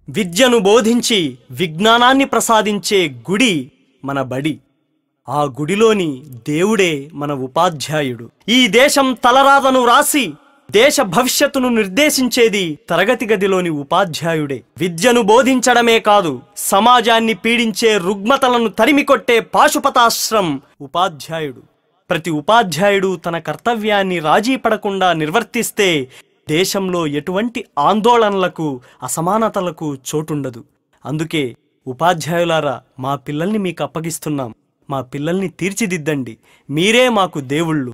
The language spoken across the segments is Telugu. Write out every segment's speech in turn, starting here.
విద్యను బోధించి విజ్ఞానాన్ని ప్రసాదించే గుడి మన బడి ఆ గుడిలోని దేవుడే మన ఉపాధ్యాయుడు ఈ దేశం తలరాతను రాసి దేశ భవిష్యత్తును నిర్దేశించేది తరగతి గదిలోని ఉపాధ్యాయుడే విద్యను బోధించడమే కాదు సమాజాన్ని పీడించే రుగ్మతలను తరిమికొట్టే పాశుపతాశ్రం ఉపాధ్యాయుడు ప్రతి ఉపాధ్యాయుడు తన కర్తవ్యాన్ని రాజీ పడకుండా నిర్వర్తిస్తే దేశంలో ఎటువంటి ఆందోళనలకు అసమానతలకు చోటుండదు అందుకే ఉపాధ్యాయులారా మా పిల్లల్ని మీకు అప్పగిస్తున్నాం మా పిల్లల్ని తీర్చిదిద్దండి మీరే మాకు దేవుళ్ళు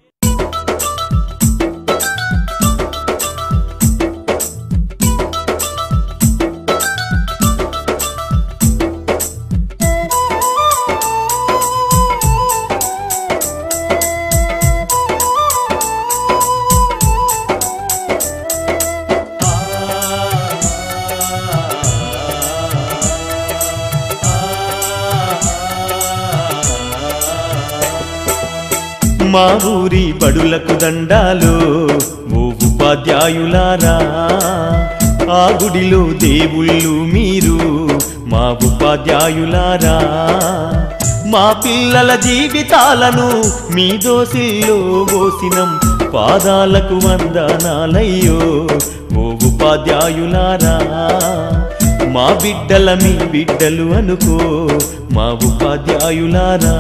మా ఊరి బడులకు దండాలు ఓ ఉపాధ్యాయులారా ఆ గుడిలో దేవుళ్ళు మీరు మా ఉపాధ్యాయులారా మా పిల్లల జీవితాలను మీ దోసిల్లో పోసినం పాదాలకు వందనాలయ్యో ఓ ఉపాధ్యాయులారా మా బిడ్డల మీ బిడ్డలు అనుకో మా ఉపాధ్యాయులారా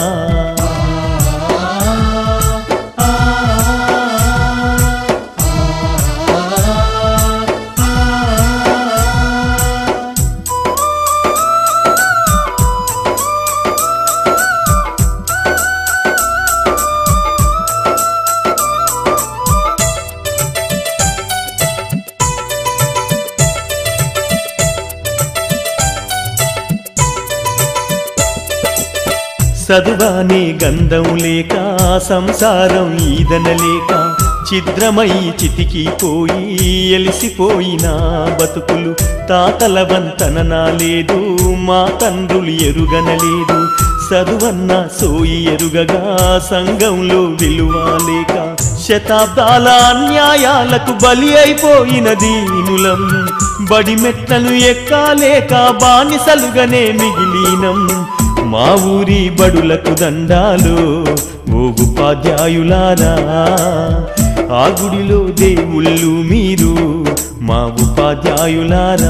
చదువానే గంధం లేక సంసారం ఈదనలేక ఛిద్రమై చితికిపోయి ఎలిసిపోయిన బతుకులు తాతల వంతన లేదు మా తండ్రులు ఎరుగనలేదు చదువన్న సోయి ఎరుగగా సంఘంలో విలువ లేక శతాబ్దాల అన్యాయాలకు బలి అయిపోయిన దీనులం బడి మెట్లను ఎక్కాలేక బానిసలుగానే మిగిలినం మా ఊరి బడులకు దండాలు ఓ ఉపాధ్యాయులారా ఆ గుడిలో దేవుళ్ళు మీరు మా ఉపాధ్యాయులారా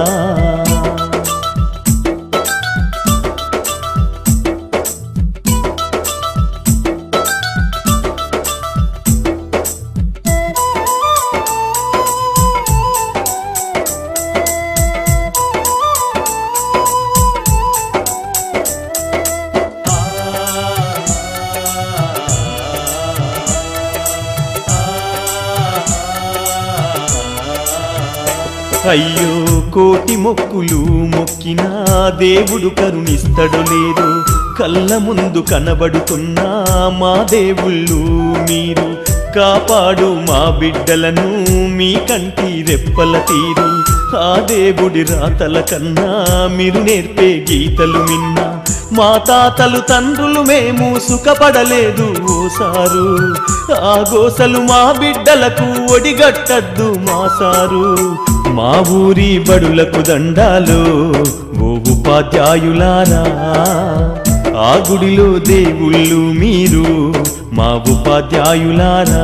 అయ్యో కోటి మొక్కులు మొక్కినా దేవుడు కరుణిస్తడు లేదు కళ్ళ ముందు కనబడుతున్నా మా దేవుళ్ళు మీరు కాపాడు మా బిడ్డలను మీ కంటి రెప్పల తీరు ఆ దేవుడి రాతల కన్నా మీరు నేర్పే గీతలు మిన్నా మా తాతలు తండ్రులు మేము సుఖపడలేదు ఓసారు ఆ గోసలు మా బిడ్డలకు ఒడిగట్టద్దు మా సారు మా ఊరి బడులకు దండాలు ఓ ఉపాధ్యాయులారా ఆ గుడిలో దేవుళ్ళు మీరు మా ఉపాధ్యాయులారా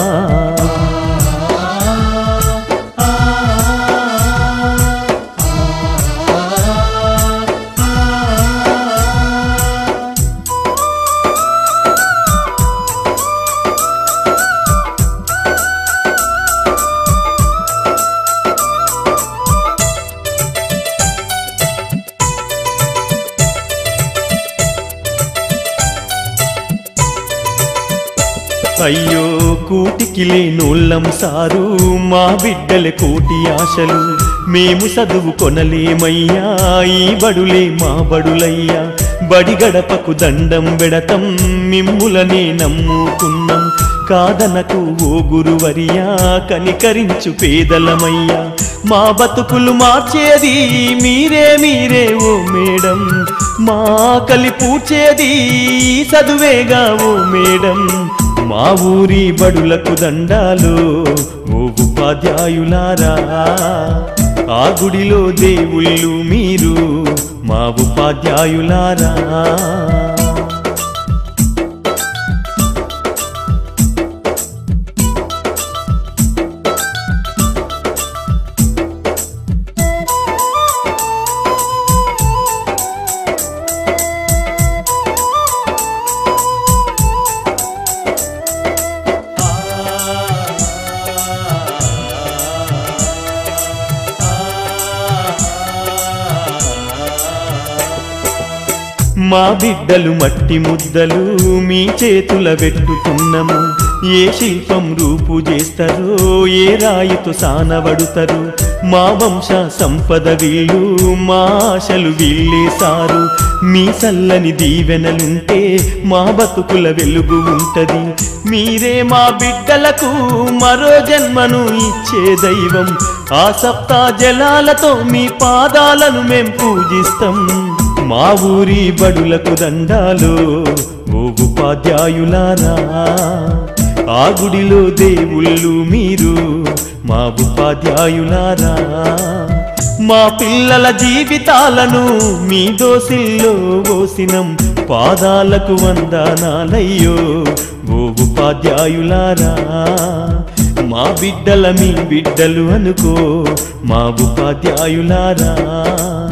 అయ్యో కూటికి లేనోళ్ళం సారు మా బిడ్డల కోటి ఆశలు మేము చదువు కొనలేమయ్యా ఈ బడులే మా బడులయ్యా బడి గడపకు దండం బెడతం మిమ్ములనే నమ్ముకున్నాం కాదనకు ఓ గురువరియా కనికరించు పేదలమయ్యా మా బతుకులు మార్చేది మీరే మీరే ఓ మేడం మా కలి పూడ్చేది చదువేగా ఓ మేడం మా ఊరి బడులకు దండాలు ఓ ఉపాధ్యాయులారా ఆ గుడిలో దేవుళ్ళు మీరు మా ఉపాధ్యాయులారా మా బిడ్డలు మట్టి ముద్దలు మీ చేతుల పెట్టుతున్నము ఏ శిల్పం రూపు చేస్తారో ఏ రాయితో సానబడుతారు మా వంశ సంపద వీళ్ళు మా ఆశలు వీళ్ళేసారు మీ సల్లని దీవెనలుంటే మా బతుకుల వెలుగు ఉంటది మీరే మా బిడ్డలకు మరో జన్మను ఇచ్చే దైవం ఆ సప్తా జలాలతో మీ పాదాలను మేం పూజిస్తాం మా ఊరి బడులకు దండాలు ఓ ఉపాధ్యాయులారా ఆ గుడిలో దేవుళ్ళు మీరు మా ఉపాధ్యాయులారా మా పిల్లల జీవితాలను మీ దోసిల్లో ఓసినం పాదాలకు వందనాలయ్యో ఓ ఉపాధ్యాయులారా మా బిడ్డల మీ బిడ్డలు అనుకో మా ఉపాధ్యాయులారా